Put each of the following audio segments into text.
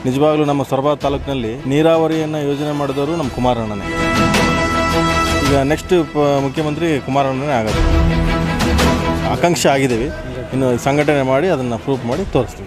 ನಿಜವಾಗ್ಲೂ ನಮ್ಮ ಸೊರಬ ತಾಲೂಕಿನಲ್ಲಿ ನೀರಾವರಿಯನ್ನು ಯೋಜನೆ ಮಾಡಿದವರು ನಮ್ಮ ಕುಮಾರಣ್ಣನೇ ಈಗ ನೆಕ್ಸ್ಟ್ ಪ ಮುಖ್ಯಮಂತ್ರಿ ಕುಮಾರಣ್ಣನೇ ಆಗೋದು ಆಕಾಂಕ್ಷೆ ಆಗಿದ್ದೀವಿ ಇನ್ನು ಸಂಘಟನೆ ಮಾಡಿ ಅದನ್ನು ಪ್ರೂಫ್ ಮಾಡಿ ತೋರಿಸ್ತೀವಿ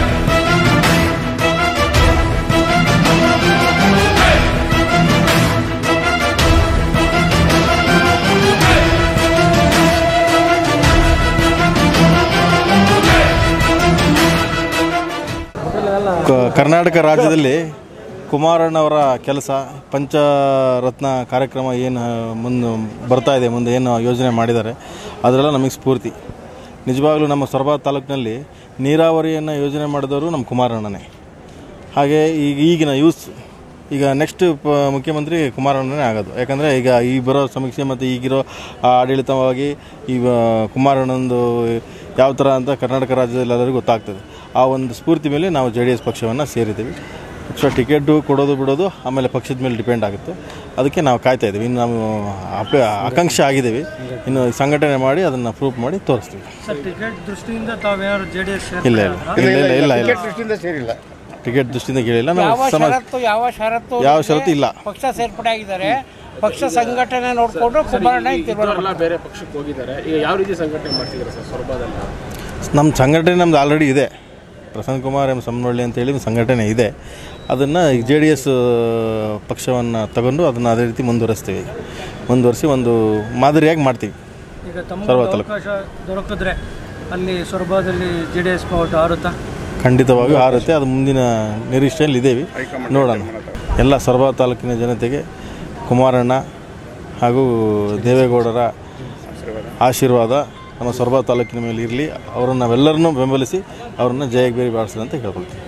ಕ- ಕರ್ನಾಟಕ ರಾಜ್ಯದಲ್ಲಿ ಕುಮಾರಣ್ಣವರ ಕೆಲಸ ಪಂಚರತ್ನ ಕಾರ್ಯಕ್ರಮ ಏನು ಮುಂದೆ ಬರ್ತಾ ಇದೆ ಮುಂದೆ ಏನು ಯೋಜನೆ ಮಾಡಿದ್ದಾರೆ ಅದರೆಲ್ಲ ನಮಗೆ ಸ್ಫೂರ್ತಿ ನಿಜವಾಗ್ಲೂ ನಮ್ಮ ಸೊರಬ ತಾಲೂಕಿನಲ್ಲಿ ನೀರಾವರಿಯನ್ನು ಯೋಜನೆ ಮಾಡಿದವರು ನಮ್ಮ ಕುಮಾರಣ್ಣನೇ ಹಾಗೆ ಈಗ ಈಗಿನ ಯೂಸ್ ಈಗ ನೆಕ್ಸ್ಟ್ ಪ ಮುಖ್ಯಮಂತ್ರಿ ಕುಮಾರಣ್ಣನೇ ಆಗೋದು ಯಾಕಂದರೆ ಈಗ ಈ ಬರೋ ಸಮೀಕ್ಷೆ ಮತ್ತು ಈಗಿರೋ ಆ ಆಡಳಿತವಾಗಿ ಈಗ ಕುಮಾರಣ್ಣಂದು ಯಾವ ಥರ ಅಂತ ಕರ್ನಾಟಕ ರಾಜ್ಯದಲ್ಲಿ ಎಲ್ಲರಿಗೂ ಗೊತ್ತಾಗ್ತದೆ ಆ ಒಂದು ಸ್ಫೂರ್ತಿ ಮೇಲೆ ನಾವು ಜೆ ಡಿ ಎಸ್ ಪಕ್ಷವನ್ನು ಸೇರಿದ್ದೀವಿ ಸೊ ಟಿಕೆಟು ಕೊಡೋದು ಬಿಡೋದು ಆಮೇಲೆ ಪಕ್ಷದ ಮೇಲೆ ಡಿಪೆಂಡ್ ಆಗುತ್ತೆ ಅದಕ್ಕೆ ನಾವು ಕಾಯ್ತಾ ಇದ್ದೀವಿ ಇನ್ನು ನಾವು ಅಪ ಆಕಾಂಕ್ಷೆ ಆಗಿದ್ದೀವಿ ಇನ್ನು ಸಂಘಟನೆ ಮಾಡಿ ಅದನ್ನು ಪ್ರೂಫ್ ಮಾಡಿ ತೋರಿಸ್ತೀವಿ ಸರ್ ಟಿಕೆಟ್ ದೃಷ್ಟಿಯಿಂದ ತಾವೇನಾದ್ರು ಜೆ ಡಿ ಎಸ್ ಇಲ್ಲ ಇಲ್ಲ ಇಲ್ಲ ಇಲ್ಲ ಇಲ್ಲ ಇಲ್ಲ ದೃಷ್ಟಿಯಿಂದ ಸೇರಿಲ್ಲ ಟಿಕೆಟ್ ದೃಷ್ಟಿಯಿಂದ ಕೇಳಿಲ್ಲ ನಾವು ಯಾವ ಸಮಾಜ ಷರತ್ತು ಯಾವ ಷರತ್ತು ಯಾವ ಷರತ್ತು ಇಲ್ಲ ಪಕ್ಷ ಸೇರ್ಪಡೆ ಆಗಿದ್ದಾರೆ ಪಕ್ಷ ಸಂಘಟನೆ ನೋಡಿಕೊಂಡು ಕುಮಾರಣ್ಣ ತೀರ್ಮಾನ ಎಲ್ಲ ಬೇರೆ ಪಕ್ಷಕ್ಕೆ ಹೋಗಿದ್ದಾರೆ ಈಗ ಯಾವ ರೀತಿ ಸಂಘಟನೆ ಮಾಡ್ತಿದ್ದಾರೆ ಸರ್ ಸೊರಬದಲ್ಲಿ ನಮ್ಮ ಸಂಘಟನೆ ನಮ್ದು ಆಲ್ರೆಡಿ ಇದೆ ಪ್ರಸನ್ನ ಕುಮಾರ್ ಎಂ ಸಮ್ನೊಳ್ಳಿ ಅಂತೇಳಿ ಒಂದು ಸಂಘಟನೆ ಇದೆ ಅದನ್ನು ಜೆ ಡಿ ಎಸ್ ಪಕ್ಷವನ್ನು ತಗೊಂಡು ಅದನ್ನು ಅದೇ ರೀತಿ ಮುಂದುವರಿಸ್ತೀವಿ ಮುಂದುವರಿಸಿ ಒಂದು ಮಾದರಿಯಾಗಿ ಮಾಡ್ತೀವಿ ಈಗ ತಮ್ಮ ಸರ್ವ ತಾಲೂಕು. ಅವಕಾಶ ದೊರಕಿದ್ರೆ ಅಲ್ಲಿ ಸೊರಬದಲ್ಲಿ ಜೆ ಡಿ ಎಸ್ ಬಾವುಟ ಹಾರುತ್ತಾ ಖಂಡಿತವಾಗಿಯೂ ಆರುತ್ತೆ ಅದು ಮುಂದಿನ ನಿರೀಕ್ಷೆಯಲ್ಲಿ ಇದ್ದೇವೆ ನೋಡೋಣ ಎಲ್ಲ ಸೊರಬ ತಾಲೂಕಿನ ಜನತೆಗೆ ಕುಮಾರಣ್ಣ ಹಾಗೂ ದೇವೇಗೌಡರ ಆಶೀರ್ವಾದ ನಮ್ಮ ಸೊರಬ ತಾಲೂಕಿನ ಮೇಲೆ ಇರಲಿ ಅವರನ್ನು ನಾವೆಲ್ಲರನ್ನೂ ಬೆಂಬಲಿಸಿ ಅವರನ್ನು ಜಯಗೇರಿ ಬಾರಿಸಲಿ ಅಂತ ಕೇಳ್ಕೊಳ್ತೀವಿ